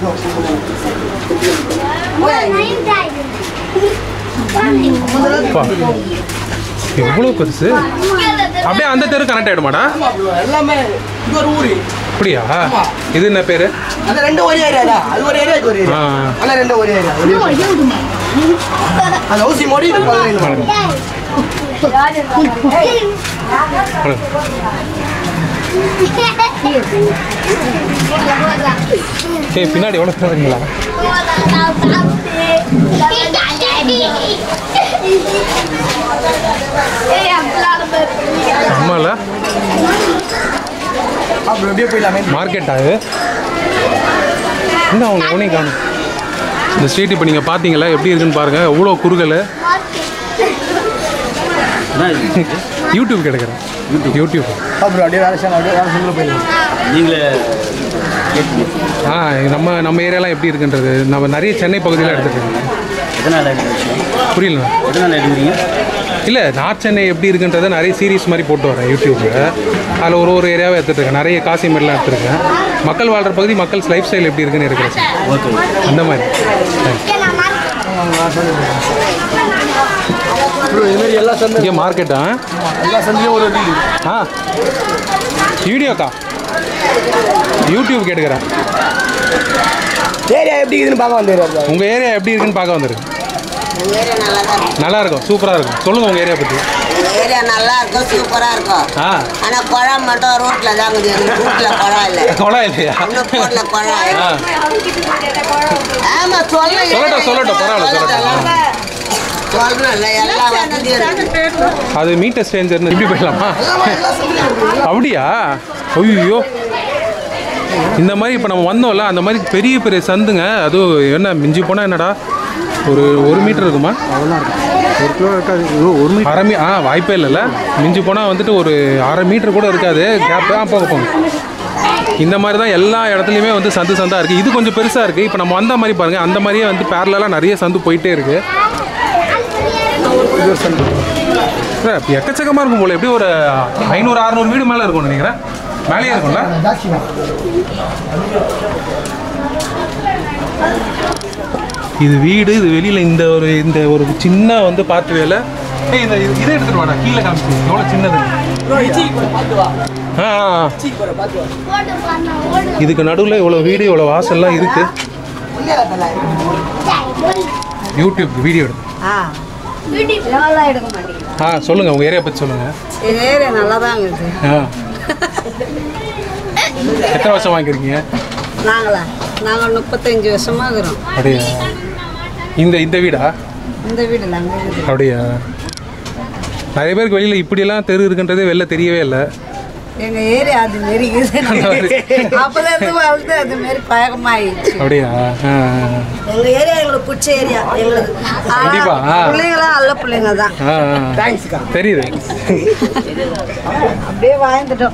பா எவ்வளோ பெருசு அப்படியே அந்த தெரு கனெக்ட் ஆகிடுமாடா ஆமா bro, எல்லாமே இது ஒரு ஊரு அப்படியா இது என்ன பேர் அது ரெண்டு ஒரே ஏரியா தான் அது ஒரு ஏரியா இது ஒரு ஏரியா ஆ. ஆனா ரெண்டு ஒரே ஏரியா அது ஹவுசி மோடி இது பதினைந்து மோடி ஏய் பின்னாடி எவ்வளோ பேர் வரீங்களா அம்மால அப்புறம் அப்படியே போயிடலாமே மார்க்கெட் ஆகுது இன்னும் அவங்க எவனையும் காணும் இந்த ஸ்ட்ரீட் இப்போ நீங்கள் பார்த்தீங்களா எப்படி இருக்குன்னு பாருங்கள் எவ்வளோ குறுகல் யூடியூப் கிடைக்கிறேன் யூடியூப் அப்புறம் அப்படியே வேலை செய்யலாம் அப்படியே வேலை செய்யல போயிடலாம் நீங்களே ஆ நம்ம நம்ம ஏரியாலாம் எப்படி இருக்குன்றது நம்ம நிறைய சென்னை பகுதியில் எடுத்துட்டு இருக்கோம் எதனால் எடுக்கிறீங்க புரியல எதனால் எடுக்கிறீங்க இல்லை நார்த் சென்னை எப்படி இருக்குன்றதை நிறைய சீரிஸ் மாதிரி போட்டு வரேன் யூடியூப்பில் அதில் ஒரு ஒரு ஏரியாவை எடுத்துட்டு இருக்கேன் நிறைய காசிமேட்லாம் எடுத்துருக்கேன் மக்கள் வாழ்கிற பகுதி மக்கள் லைஃப் ஸ்டைல் எப்படி இருக்குன்னு இருக்கிறேன் சார் ஓகே அந்த மாதிரி ப்ரோ இது மாதிரி எல்லா சந்தை இங்கே மார்க்கெட்டா எல்லா சந்தையும் ஒரு வீடு ஆ வீடியோக்கா யூடியூப் கேட்டுக்கிறேன் ஏரியா எப்படி இருக்குதுன்னு பார்க்க வந்துடுறாரு உங்கள் ஏரியா எப்படி இருக்குன்னு பார்க்க வந்திருக்கு நல்லா இருக்கும் சூப்பராக இருக்கும் சொல்லுங்கள் உங்கள் ஏரியா பற்றி ஏரியா நல்லா இருக்கும் சூப்பரா இருக்கும் ஆ ஆனா குழாய் மட்டும் ரோட்ல தான் இருக்குது எங்களுக்கு வீட்டுல குழாய் இல்ல குழா இல்லையா இன்னும் போடல குழாய் ஆ ஆமா சொல்ல சொல்லட்டும், சொல்லட்டும், பரவாயில்ல, சொல்லட்டும். சொல்லணும்ல எல்லா வசதியும் இருக்கு அது மீட்டர் ஸ்ட்ரேஞ்சர்னு இப்படி போயிடலாமா அப்படியா ஐயோ இந்த மாதிரி இப்போ நம்ம வந்தோம்ல அந்த மாதிரி பெரிய பெரிய சந்துங்க அதுவும் என்ன மிஞ்சி போனால் என்னடா ஒரு ஒரு மீட்டர் இருக்குமா ஒரு கிலோ இருக்காது ஒரு மீட்டர் அரை மீ ஆ வாய்ப்பே இல்லைல்ல மிஞ்சி போனால் வந்துட்டு ஒரு அரை மீட்டர் கூட இருக்காது கேப் ஆ போக போங்க இந்த மாதிரி தான் எல்லா இடத்துலையுமே வந்து சந்து சந்தா இருக்குது இது கொஞ்சம் பெருசாக இருக்குது இப்போ நம்ம வந்த மாதிரி பாருங்கள் அந்த மாதிரியே வந்து பேரலாக நிறைய சந்து போயிட்டே இருக்குது இது ஒரு சந்து சார் எக்கச்சக்கமாக இருக்கும் போல எப்படி ஒரு ஐநூறு அறநூறு வீடு மேலே இருக்கும்னு நினைக்கிறேன் மேலேயே இருக்கும்ல இது வீடு இது வெளியில் இந்த ஒரு இந்த ஒரு சின்ன வந்து பார்த்து வேலை ஏய் இந்த இது- இதை எடுத்துட்டு வாடா கீழே காமிச்சு எவ்வளோ சின்னது ஆ ஆ, ஆ. இதுக்கு நடுவில் இவ்வளோ வீடு இவ்வளோ வாசல்லாம் இருக்கு யூடியூப் வீடியோ எடுத்து ஆ சொல்லுங்கள் உங்கள் ஏரியா பற்றி சொல்லுங்கள் ஏரியா நல்லா தான் இருக்குது ஆ எத்தனை வருஷம் வாங்கியிருக்கீங்க நாங்களா நாங்கள் முப்பத்தஞ்சு வருஷமா இருக்கிறோம் அப்படியா இந்த இந்த வீடா இந்த வீடு நாங்கள் இருக்குது அப்படியா நிறைய பேருக்கு வெளியில் இப்படியெல்லாம் தெரு இருக்குன்றதே வெளில தெரியவே இல்லை எங்கள் ஏரியா அது மாரி இருக்குது அப்போதான் இருந்து வளர்ந்து அது மாரி பழக்கமாயிடுச்சு அப்படியா ஆ, ஆ, எங்கள் ஏரியா எங்களுக்கு பிடிச்ச ஏரியா எங்களுக்கு ஆனா, கண்டிப்பா, ஆ. பிள்ளைங்களாம் நல்ல பிள்ளைங்க தான் ஆ, ஆ. தெரியுது அப்படியே வாழ்ந்துட்டோம்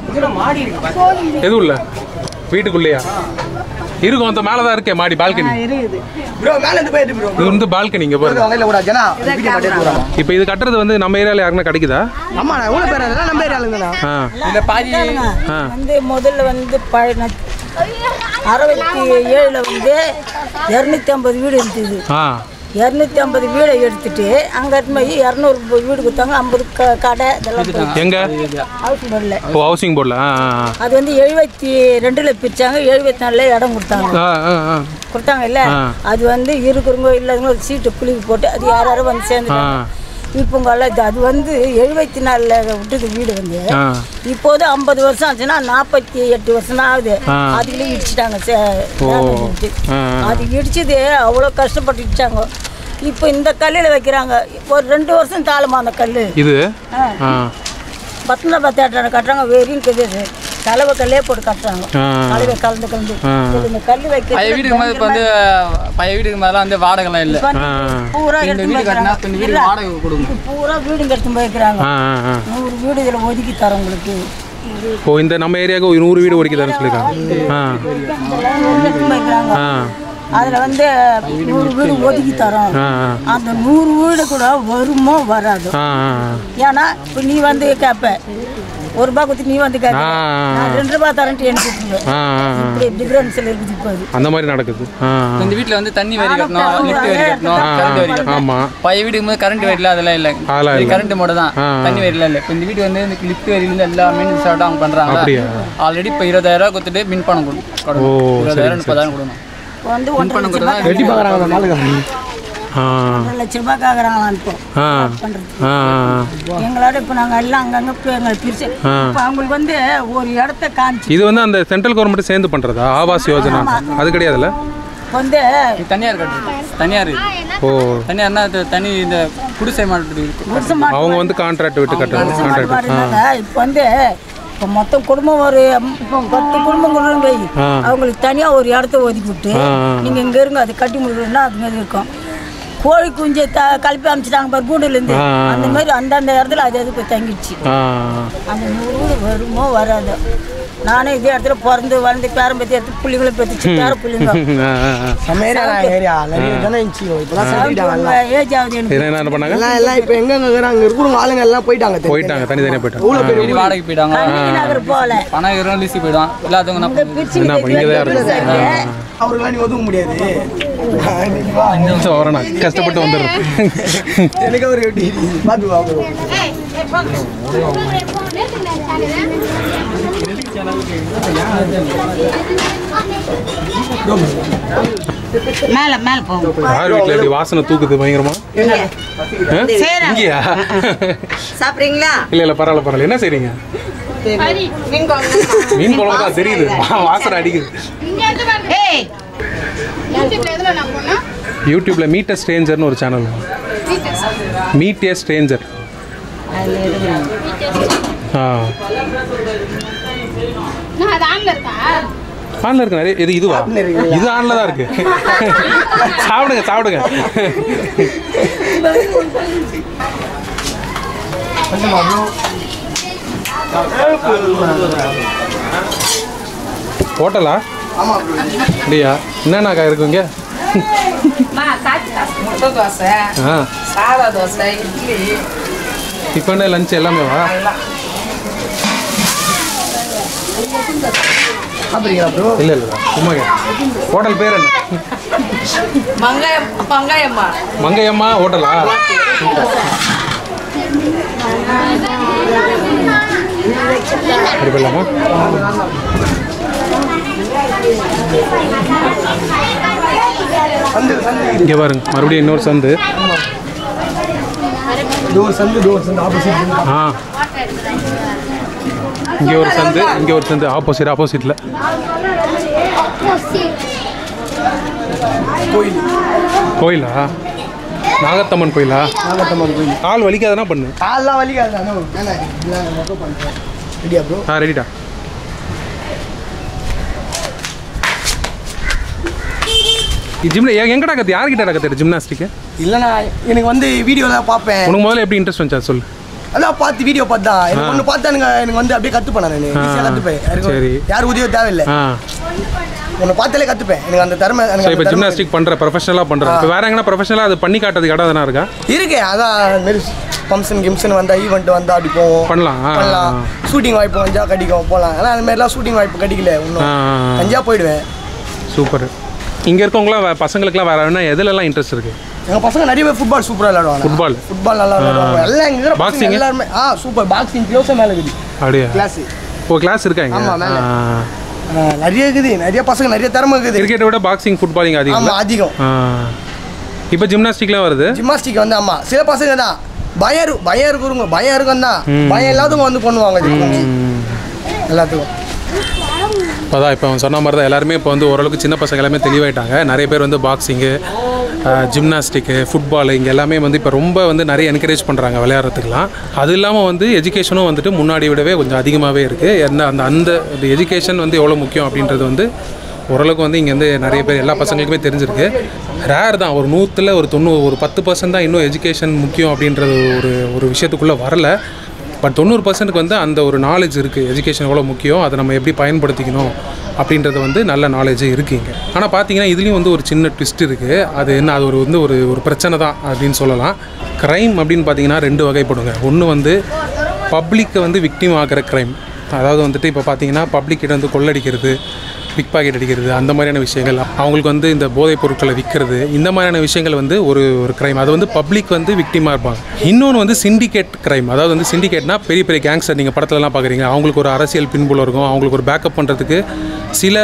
எதுவும் இல்லை வீட்டுக்குள்ளேயா இருக்கும் அந்த மேலே தான் இருக்கே மாடி பால்கனி இருக்குது ப்ரோ மேல இருந்து போயிட்டு ப்ரோ இது வந்து பால்கனி இங்கே பாருங்க அவங்க இல்ல கூட ஜனா வீடியோ மட்டும் எடுத்து வரோம் இப்போ இது கட்டுறது வந்து நம்ம ஏரியாவில் யாருன்னா கிடைக்குதா ஆமா நான் எவ்வளவு பேர் அதெல்லாம் நம்ம ஏரியால இருந்தா ஆ இல்ல பாதி ஆ வந்து முதல்ல வந்து பழ அறுபத்தி ஏழில் வந்து இரநூத்தி ஐம்பது வீடு இருந்தது ஆ இரநூத்தி ஐம்பது வீடை எடுத்துட்டு அங்கே போய் இரநூறு வீடு கொடுத்தாங்க ஐம்பது க கடை இதெல்லாம் போய் எங்க ஹவுஸ் போர்டில் ஓ ஹவுசிங் போர்டில் ஆ ஆ, அது வந்து எழுபத்தி ரெண்டில் பிரித்தாங்க எழுபத்தி நாலில் இடம் கொடுத்தாங்க ஆ ஆ ஆ கொடுத்தாங்க இல்ல ஆ. அது வந்து இருக்கிறவங்க இல்லாதவங்க ஒரு சீட்டு குலுக்கி போட்டு அது யார் யாரும் வந்து சேர்ந்துட்டாங்க இப்போ இது அது வந்து எழுபத்தி நாலில் விட்டது வீடு வந்து ஆ இப்போது ஐம்பது வருஷம் ஆச்சுன்னா நாற்பத்தி எட்டு வருஷம் தான் ஆகுது ஆ. அதுக்குள்ளே இடிச்சிட்டாங்க சே- ஓ. damage இடிச்சு. ஆ, ஆ. அது இடிச்சது அவ்வளோ கஷ்டப்பட்டு இடிச்சாங்க இப்போ இந்த கல்லில் வைக்கிறாங்க இப்போ ஒரு ரெண்டு வருஷம் தாளமா அந்த கல் இது ஆ. ஆ பத்தொன்பது தேட்டரை கட்டுறாங்க வெறியும் இருக்குது கலவை கல்லே போட்டு கட்டுறாங்க ஆ. கலவை கலந்து கலந்து ஆ. இது இந்த கல் வைக்க பழைய வீடுக்கு மேலே இப்போ வந்து பழைய வீடுக்கு மேலே வந்து வாடகைலாம் இல்லை பூரா இந்த எடுத்து வீடு கட்டினா வைக்கிறாங்க. இந்த வீடு இல்ல. வாடகை கொடுங்க பூரா வீடு கட்டு வைக்கிறாங்க ஆ ஆ ஆ நூறு வீடு இதில் ஒதுக்கி தரோம் உங்களுக்கு ஓ இந்த நம்ம ஏரியாவுக்கு ஒரு நூறு வீடு ஒதுக்கிதான்னு சொல்லியிருக்காங்க ஆ நூறு கட்டு வைக்கிறாங்க ஆ அதில் வந்து நூறு வீடு ஒதுக்கி தரோம் ஆ ஆ அந்த நூறு வீடு கூட வருமோ வராது ஆ ஆ ஏன்னா இப்போ நீ வந்து கேட்ப ஒரு ரூபாய் கொடுத்து நீ வந்து கேட்ப ஆ. நான் ரெண்டு ரூபாய் தரேன்ட்டு எனக்கு கொடுத்துருவேன் ஆ ஆ ஆ. இப்படி டிஃப்ரென்ஸில் இருக்குது இப்போ அது அந்த மாதிரி நடக்குது ஆ இந்த வீட்டில் வந்து தண்ணி வரி கட்டணும் லிஃப்ட் வரி கட்டணும் ஆ, கரண்ட் வரி கட்டணும் ஆமா பழைய வீடுக்கு போது கரண்ட் வரியில் அதெல்லாம் இல்லை அதெல்லாம் இல்ல. கரண்ட் மட்டும் தான் ஆ. தண்ணி வரிலாம் இல்லை இப்போ இந்த வீடு வந்து இந்த லிஃப்ட் வரியிலேருந்து எல்லாமே ஸ்டார்ட் அவங்க பண்ணுறாங்க அப்படியா? ஆல்ரெடி இப்போ இருபதாயிரம் கொடுத்துட்டு மின் பணம் கொடு- ஓ, கொடுக்கணும் சரி, இருபதாயிரம் சரி. முப்பதாயிரம் கொடுக்கணும் வந்து மின் ஒன்றரை பணம் லட்ச கொடுத்தா ரூபாய் வெட்டி பார்க்குறாங்க அந்த நாளுக்கு ஆ ஒன்றரை லட்ச ரூபாய் கேட்குறாங்களாம் இப்போ ஆ பண்ணுறது ஆ எங்களோட இப்போ நாங்கள் எல்லாம் அங்கங்கே இப்போ எங்களை பிரிச்சு ஆ. இப்போ அவங்களுக்கு வந்து ஒரு இடத்த காமிச்சு இது வந்து அந்த சென்ட்ரல் கவர்மெண்ட் சேர்ந்து பண்றதா ஆவாஸ் யோஜனா அது கிடையாதுல்ல வந்து இது தனியார் கட்டுறது தனியார் ஓ தனியார்னா இது தனி இந்த குடிசை மாட்டு குடிசை மாட்டு அவங்க வந்து கான்ட்ராக்ட் விட்டு கட்டுறாங்க கான்ட்ராக்ட் ஆ இருந்தாங்க இப்போ வந்து இப்போ மொத்த குடும்பம் ஒரு ம், இப்போ பத்து குடும்பம் கொண்டு போய் ஆ. அவங்களுக்கு தனியாக ஒரு இடத்த ஒதுக்கி விட்டு ஆ, ஆ. நீங்கள் இங்கே இருங்க அதை கட்டி முடிக்கணும்னா அது மாதிரி இருக்கும் கோழி குஞ்சை த கலப்பி அமைச்சிட்டாங்க பாரு கூண்டுலேருந்து ஆ, ஆ, ஆ. அந்த மாதிரி அந்தந்த இடத்துல அது அது போய் தங்கிடுச்சு ஆ அந்த நூறு வீடு வருமோ வராதோ நானே இதே இடத்துல பிறந்து வளர்ந்து பேரம் பற்றி எடுத்து பிள்ளைங்களை பெற்றுச்சு பேர பிள்ளைங்க ஆ, ஆ, ஆ. நம்ம ஏரியா ஏரியா நிறைய தானே இருந்துச்சு இப்பதான் சொல்லிட்டாங்க எல்லாம். ஏஜ் ஆகுது எனக்கு இதை என்ன பண்ணாங்க எல்லாம் எல்லாம் இப்போ எங்க இருக்கிறாங்க இருக்கிறவங்க ஆளுங்க எல்லாம் போயிட்டாங்க தெரியுமா? போயிட்டாங்க தனித்தனியாக போயிட்டாங்க எவ்வளவு பெரிய வீடு வாடகைக்கு போயிட்டாங்க கண்ணகி நகர் போகல பணம் இருக்கிறோம் லீஸுக்கு போயிடும் இல்லாதவங்க என்ன பண்ணுறது? பிரிச்சு என்ன பண்ண இங்கே தான் இருக்கு அவருக்கெல்லாம் நீ ஒதுக்க முடியாது வரேன் நான் கஷ்டப்பட்டு வந்துடுறேன் எனக்கு ஒரு எப்படி பார்த்து வா bro. மேலே மேலே போகும் யார் வீட்டில் இப்படி வாசனை தூக்குது பயங்கரமா ஆ? இங்கேயா சாப்பிட்றீங்களா இல்ல இல்ல பரவாயில்ல பரவாயில்ல என்ன செய்றீங்க மீன் குழம்பு மீன் குழம்பு தான் தெரியுது வாசனை அடிக்குது ஏய் யூடியூப்ல மீட் அ ஸ்ட்ரேஞ்சர்னு ஒரு சேனல் மீட் ஏ ஸ்ட்ரேஞ்சர் ஆ ஆன்ல இருக்கு நிறைய இது இதுவா இது ஆன்ல தான் இருக்கு சாப்பிடுங்க சாப்பிடுங்க ஹோட்டலா ஆமா bro. அப்படியா என்னென்னக்கா இருக்குங்க முட்டை தோசை ஆ சாதா தோசை இட்லி டிஃபனு லஞ்ச் எல்லாமே வா சாப்பிட்றீங்களா ப்ரோ இல்லை இல்லை சும்மா கேட்டேன். ஹோட்டல் பேர் என்ன மங்காயம் மங்காயம்மா மங்கையம்மா ஹோட்டலா எடுக்கலாமா சந்து சந்து இங்கே பாருங்க மறுபடியும் இன்னொரு சந்து இது ஒரு சந்து இது ஒரு சந்து ஆப்போசிட் ஆ இங்கே ஒரு சந்து இங்கே ஒரு சந்து ஆப்போசிட் ஆப்போசிட்டில் கோயில் கோயிலா நாகத்தம்மன் கோயிலா நாகத்தம்மன் கோயில் கால் வலிக்காதனா பண்ணு கால்லாம் வலிக்காது அண்ணா வேணாம் இதெல்லாம் ஒர்க் பண்ணுறேன் ரெடியா ப்ரோ ஆ ரெடிடா ஜிம்ல எங்கடா கத்து யார்கிட்ட கத்துற ஜிம்னாஸ்டிக்கு இல்லைண்ணா எனக்கு வந்து வீடியோலாம் பார்ப்பேன் உனக்கு முதல்ல எப்படி இன்ட்ரெஸ்ட் வந்துச்சா சொல்லு அதான் பார்த்து வீடியோ பார்த்தா எனக்கு ஆ. ஒன்று பார்த்தா எனக்கு எனக்கு வந்து அப்படியே கற்றுப்பேன் நான் ஈஸியாக ஆ. கற்றுப்பேன் சரி. யாருக்கும் யார் உதவியும் தேவையில்லை ஆ உன்னை பார்த்தாலே கற்றுப்பேன் எனக்கு அந்த திறமை எனக்கு ஸோ அந்த இப்போ திறமை ஜிம்னாஸ்டிக் பண்ணுற ப்ரொஃபஷனலாக பண்ணுற ஆ. இப்போ வேற எங்கன்னா ப்ரொஃபஷனலாக அது பண்ணி காட்டுறதுக்கு இடம் எதனா இருக்கா இருக்கு அதான் அது மாரி ஃபங்க்ஷன் கிம்ஷன் வந்தா ஈவெண்ட் வந்தா அப்படி போவோம் பண்ணலாம் ஆ, பண்ணலாம் ஆ. ஷூட்டிங் வாய்ப்பு வந்தா கடிக்கும் போகலாம் ஆனால் அந்த மாதிரிலாம் ஷூட்டிங் வாய்ப்பு கிடைக்கல இன்னும் ஆ, ஆ, ஆ. தஞ்சா போயிடுவேன் சூப்பர் இங்கே இருக்கவங்களாம் வே- பசங்களுக்குலாம் வேற என்ன எதுலலாம் இன்ட்ரெஸ்ட் இருக்கு எங்கள் பசங்க நிறைய பேர் ஃபுட்பால் சூப்பராக விளையாடுவாங்க ஃபுட்பால் ஃபுட்பால் நல்லா விளையாடுவாங்க ஆ. எல்லாம் எங்க Boxing? பாக்ஸிங் எல்லாருமே ஆ சூப்பர் பாக்ஸிங் க்ளோஸாக மேலே இருக்குது அப்படியா கிளாஸ் ஓ கிளாஸ் இருக்கா இங்க ஆமா, மேல. நிறைய இருக்குது நிறைய பசங்க நிறைய திறமை இருக்குது கிரிக்கெட்டை விட பாக்ஸிங் ஃபுட்பால் இங்கே அதிகம் ஆமா அதிகம் இப்போ ஜிம்னாஸ்டிக்லாம் வருது ஜிம்னாஸ்டிக் வந்து ஆமா சில பசங்க தான் பயம் இரு- பயம் இருக்குறவங்க பயம் இருக்கும் தான் ம். பயம் இல்லாதவங்க வந்து பண்ணுவாங்க இது எல்லாத்துக்கும் அதான் இப்போ அவன் சொன்ன மாதிரி தான் எல்லாருமே இப்போ வந்து ஓரளவுக்கு சின்ன பசங்க எல்லாமே தெளிவாயிட்டாங்க நிறைய பேர் வந்து பாக்ஸிங்கு ஜிம்னாஸ்டிக்கு ஃபுட்பால் இங்கே எல்லாமே வந்து இப்போ ரொம்ப வந்து நிறைய என்கரேஜ் பண்ணுறாங்க விளையாடுறதுக்குலாம் அது இல்லாமல் வந்து எஜுகேஷனும் வந்துட்டு முன்னாடி விடவே கொஞ்சம் அதிகமாகவே இருக்குது என்ன அந்த அந்த எஜுகேஷன் வந்து எவ்வளோ முக்கியம் அப்படின்றது வந்து ஓரளவுக்கு வந்து இங்கே வந்து நிறைய பேர் எல்லா பசங்களுக்குமே தெரிஞ்சிருக்கு ரேர் தான் ஒரு நூற்றில் ஒரு தொண்ணூறு ஒரு பத்து பர்சன்ட் தான் இன்னும் எஜுகேஷன் முக்கியம் அப்படின்றது ஒரு ஒரு விஷயத்துக்குள்ளே வரல பட் தொண்ணூறு பர்சன்ட்டுக்கு வந்து அந்த ஒரு நாலேஜ் இருக்குது எஜுகேஷன் எவ்வளோ முக்கியம் அதை நம்ம எப்படி பயன்படுத்திக்கணும் அப்படின்றது வந்து நல்ல நாலேஜ் இருக்குது இங்கே ஆனால் பார்த்தீங்கன்னா இதுலேயும் வந்து ஒரு சின்ன ட்விஸ்ட் இருக்குது அது என்ன அது ஒரு வந்து ஒரு ஒரு பிரச்சனை தான் அப்படின்னு சொல்லலாம் க்ரைம் அப்படின்னு பார்த்தீங்கன்னா ரெண்டு வகைப்படுங்க ஒன்று வந்து பப்ளிக்கை வந்து விக்டிம் ஆகிற க்ரைம் அதாவது வந்துட்டு இப்போ பார்த்தீங்கன்னா பப்ளிக் கிட்ட வந்து கொள்ளடிக்கிறது பிக் பாக்கெட் அடிக்கிறது அந்த மாதிரியான விஷயங்கள் அவங்களுக்கு வந்து இந்த போதைப் பொருட்களை விற்கிறது இந்த மாதிரியான விஷயங்கள் வந்து ஒரு ஒரு க்ரைம் அது வந்து பப்ளிக் வந்து விக்டிமாக இருப்பாங்க இன்னொன்று வந்து சிண்டிகேட் க்ரைம் அதாவது வந்து சிண்டிகேட்னா பெரிய பெரிய கேங்ஸ்டர் நீங்கள் படத்துலலாம் பார்க்குறீங்க அவங்களுக்கு ஒரு அரசியல் பின்புலம் இருக்கும் அவங்களுக்கு ஒரு பேக்கப் பண்ணுறதுக்கு சில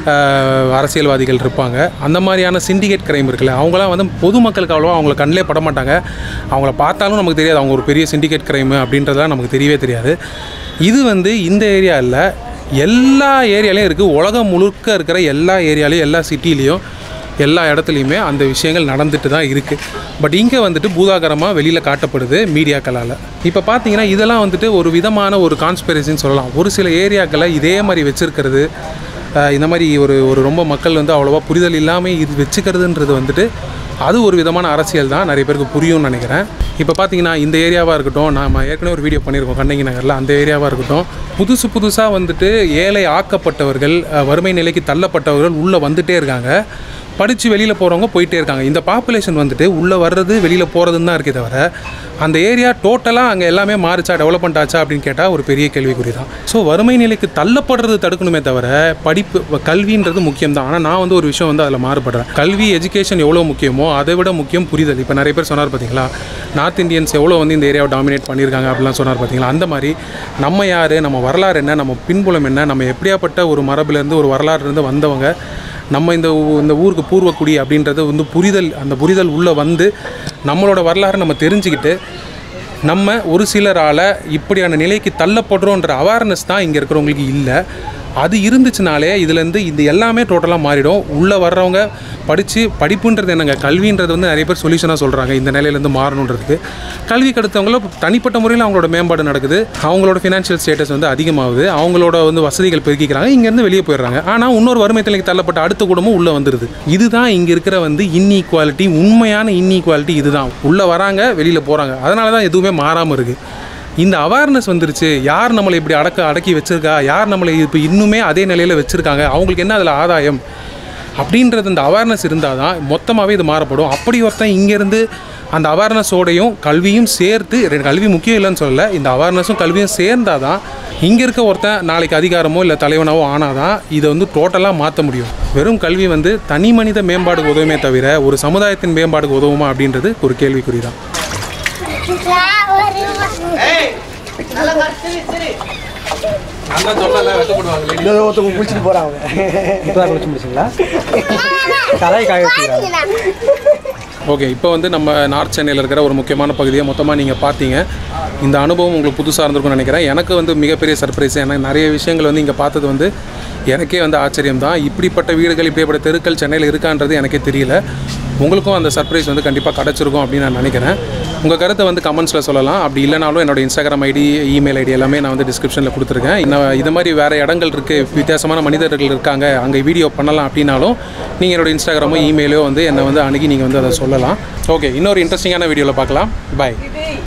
ஆஹ், அரசியல்வாதிகள் இருப்பாங்க அந்த மாதிரியான சிண்டிகேட் க்ரைம் இருக்குல்ல அவங்களாம் வந்து பொதுமக்களுக்கு அவ்வளோவா அவங்கள கண்ணிலே பட மாட்டாங்க அவங்கள பார்த்தாலும் நமக்கு தெரியாது அவங்க ஒரு பெரிய சிண்டிகேட் க்ரைமு அப்படின்றதெல்லாம் நமக்கு தெரியவே தெரியாது இது வந்து இந்த ஏரியாவில் எல்லா ஏரியாலையும் இருக்குது உலகம் முழுக்க இருக்கிற எல்லா ஏரியாலையும் எல்லா சிட்டிலையும் எல்லா இடத்துலையுமே அந்த விஷயங்கள் நடந்துட்டு தான் இருக்குது பட் இங்கே வந்துட்டு பூதாகரமாக வெளியில் காட்டப்படுது மீடியாக்களால் இப்போ பார்த்தீங்கன்னா இதெல்லாம் வந்துட்டு ஒரு விதமான ஒரு கான்ஸ்பிரசின்னு சொல்லலாம் ஒரு சில ஏரியாக்களை இதே மாதிரி வச்சுருக்கிறது இந்த மாதிரி ஒரு ஒரு ரொம்ப மக்கள் வந்து அவ்வளோவா புரிதல் இல்லாமல் இது வச்சுக்கிறதுன்றது வந்துட்டு அது ஒரு விதமான அரசியல் தான் நிறைய பேருக்கு புரியும்னு நினைக்கிறேன் இப்போ பார்த்தீங்கன்னா இந்த ஏரியாவாக இருக்கட்டும் நம்ம ஏற்கனவே ஒரு வீடியோ பண்ணியிருக்கோம் கண்ணகி நகரில் அந்த ஏரியாவாக இருக்கட்டும் புதுசு புதுசாக வந்துட்டு ஏழை ஆக்கப்பட்டவர்கள் அஹ், வறுமை நிலைக்கு தள்ளப்பட்டவர்கள் உள்ளே வந்துட்டே இருக்காங்க படித்து வெளியில் போகிறவங்க போயிட்டே இருக்காங்க இந்த பாப்புலேஷன் வந்துட்டு உள்ளே வர்றது வெளியில் போகிறதுன்னு தான் இருக்கே தவிர அந்த ஏரியா டோட்டலாக அங்கே எல்லாமே மாறிச்சா டெவலப்மெண்ட் ஆச்சா அப்படின்னு கேட்டால் ஒரு பெரிய கேள்விக்குறி தான் ஸோ வறுமை நிலைக்கு தள்ளப்படுறது தடுக்கணுமே தவிர படிப்பு வ- கல்வின்றது முக்கியம் தான் ஆனால் நான் வந்து ஒரு விஷயம் வந்து அதில் மாறுபடுறேன் கல்வி எஜுகேஷன் எவ்வளோ முக்கியமோ அதை விட முக்கியம் புரிதல் இப்போ நிறைய பேர் சொன்னார் பார்த்தீங்களா நார்த் இந்தியன்ஸ் எவ்வளோ வந்து இந்த ஏரியாவை டாமினேட் பண்ணியிருக்காங்க அப்படிலாம் சொன்னார் பார்த்தீங்களா அந்த மாதிரி நம்ம யார் நம்ம வரலாறு என்ன நம்ம பின்புலம் என்ன நம்ம எப்படியாப்பட்ட ஒரு மரபுலேருந்து ஒரு வரலாறுலேருந்து வந்தவங்க நம்ம இந்த ஊ- இந்த ஊருக்கு பூர்வக்குடி அப்படின்றது வந்து புரிதல் அந்த புரிதல் உள்ளே வந்து நம்மளோட வரலாறை நம்ம தெரிஞ்சுக்கிட்டு நம்ம ஒரு சிலரால் இப்படியான நிலைக்கு தள்ளப்படுறோன்ற அவேர்னஸ் தான் இங்கே இருக்கிறவங்களுக்கு இல்லை அது இருந்துச்சுனாலே இதுலேருந்து இது எல்லாமே டோட்டலாக மாறிடும் உள்ளே வர்றவங்க படித்து படிப்புன்றது என்னங்க கல்வின்றது வந்து நிறைய பேர் சொல்யூஷனாக சொல்கிறாங்க இந்த நிலையிலேருந்து மாறணுன்றதுக்கு கல்வி கடுத்தவங்கள தனிப்பட்ட முறையில் அவங்களோட மேம்பாடு நடக்குது அவங்களோட ஃபினான்ஷியல் ஸ்டேட்டஸ் வந்து அதிகமாகுது அவங்களோட வந்து வசதிகள் பெருக்கிக்கிறாங்க இங்கேருந்து வெளியே போயிடுறாங்க ஆனால் இன்னொரு வறுமை நிலைக்கு தள்ளப்பட்ட அடுத்த குடும்பம் உள்ளே வந்துடுது இதுதான் இங்கே இருக்கிற வந்து இன்இக்வாலிட்டி உண்மையான இன்இக்வாலிட்டி இதுதான் உள்ளே வராங்க வெளியில் போகிறாங்க அதனால தான் எதுவுமே மாறாமல் இருக்குது இந்த அவேர்னஸ் வந்துருச்சு யார் நம்மளை இப்படி அடக்க அடக்கி வச்சிருக்கா யார் நம்மளை இப்போ இன்னுமே அதே நிலையில் வச்சுருக்காங்க அவங்களுக்கு என்ன அதில் ஆதாயம் அப்படின்றது இந்த அவேர்னஸ் இருந்தால் தான் மொத்தமாகவே இது மாறப்படும் அப்படி ஒருத்தன் இங்கேருந்து அந்த அவேர்னஸோடையும் கல்வியும் சேர்த்து ரெண்டு கல்வி முக்கியம் இல்லைன்னு சொல்லலை இந்த அவேர்னஸும் கல்வியும் சேர்ந்தால் தான் இங்கே இருக்க ஒருத்தன் நாளைக்கு அதிகாரமோ இல்லை தலைவனாவோ ஆனாதான் இதை வந்து டோட்டலாக மாற்ற முடியும் வெறும் கல்வி வந்து தனி மனித மேம்பாடுக்கு உதவுமே தவிர ஒரு சமுதாயத்தின் மேம்பாடுக்கு உதவுமா அப்படின்றது ஒரு கேள்விக்குறி தான் இன்னொரு ஒருத்தவங்க குளிச்சுட்டு போறாங்க இப்போ குளிச்சு முடிச்சுங்களா தலையை காய வச்சுக்கிறாங்க ஓகே இப்போ வந்து நம்ம நார்த் சென்னையில் இருக்கிற ஒரு முக்கியமான பகுதியை மொத்தமாக நீங்கள் பார்த்தீங்க இந்த அனுபவம் உங்களுக்கு புதுசாக இருந்திருக்கும்னு நினைக்கிறேன் எனக்கு வந்து மிகப்பெரிய சர்ப்ரைஸ் ஏன்னா நிறைய விஷயங்கள் வந்து இங்கே பார்த்தது வந்து எனக்கே வந்து ஆச்சரியம் தான் இப்படிப்பட்ட வீடுகள் இப்படிப்பட்ட தெருக்கள் சென்னையில் இருக்கான்றது எனக்கே தெரியல உங்களுக்கும் அந்த சர்ப்ரைஸ் வந்து கண்டிப்பாக கிடச்சிருக்கும் அப்படின்னு நான் நினைக்கிறேன் உங்கள் கருத்தை வந்து கமெண்ட்ஸில் சொல்லலாம் அப்படி இல்லைனாலும் என்னோட இன்ஸ்டாகிராம் ஐடி இமெயில் ஐடி எல்லாமே நான் வந்து டிஸ்கிரிப்ஷனில் கொடுத்துருக்கேன் இன்னும் இது மாதிரி வேறு இடங்கள் இருக்குது வித்தியாசமான மனிதர்கள் இருக்காங்க அங்கே வீடியோ பண்ணலாம் அப்படின்னாலும் நீங்கள் என்னோட இன்ஸ்டாகிராமோ இமெயிலோ வந்து என்னை வந்து அணுகி நீங்கள் வந்து அதை சொல்லலாம் ஓகே இன்னொரு இன்ட்ரெஸ்டிங்கான வீடியோவில் பார்க்கலாம் பாய்